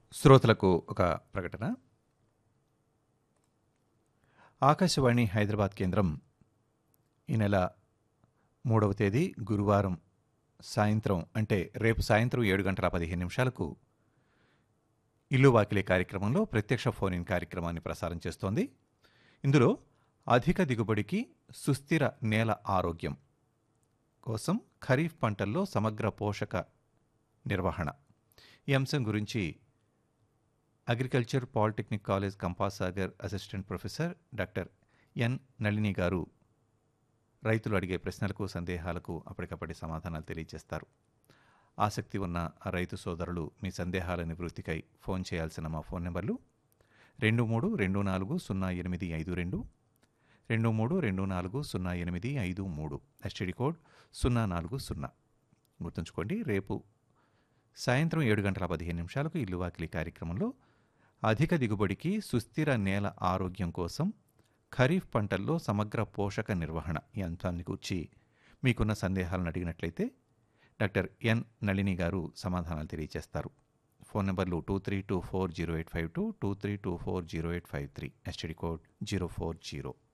శ్రోతలకు ఒక ప్రకటన ఆకాశవాణి హైదరాబాద్ కేంద్రం ఈ నెల మూడవ తేదీ గురువారం సాయంత్రం అంటే రేపు సాయంత్రం ఏడు గంటల పదిహేను నిమిషాలకు ఇల్లు వాకిలే కార్యక్రమంలో ప్రత్యక్ష ఫోన్ ఇన్ కార్యక్రమాన్ని ప్రసారం చేస్తోంది ఇందులో అధిక దిగుబడికి సుస్థిర నేల ఆరోగ్యం కోసం ఖరీఫ్ పంటల్లో సమగ్ర పోషక నిర్వహణ ఈ అంశం గురించి agriculture polytechnic college Kampasagar assistant professor doctor N Nalini గారు రైతులు అడిగే ప్రశ్నలకు సందేహాలకు అప్పటికప్పటి సమాధానాలు తెలియజేస్తారు ఆసక్తి ఉన్న ఆ రైతు సోదరులు మీ సందేహాల నివృత్తికై ఫోన్ చేయాల్సిన మా ఫోన్ నెంబర్లు రెండు మూడు రెండు నాలుగు సున్నా ఎనిమిది ఐదు రెండు రెండు మూడు రెండు నాలుగు సున్నా ఎనిమిది ఐదు మూడు ఎస్టీడీ కోడ్ సున్నా నాలుగు సున్నా గుర్తుంచుకోండి రేపు సాయంత్రం ఏడు గంటల పదిహేను నిమిషాలకు ఇల్లు వాకిలి కార్యక్రమంలో అధిక దిగుబడికి సుస్థిర నేల ఆరోగ్యం కోసం ఖరీఫ్ పంటల్లో సమగ్ర పోషక నిర్వహణ ఈ అంశాన్ని కూర్చి మీకున్న సందేహాలను అడిగినట్లయితే డాక్టర్ ఎన్ నళిని గారు సమాధానాలు తెలియజేస్తారు ఫోన్ నెంబర్లు two three two four zero eight five two two three two four zero eight five three STD code zero four zero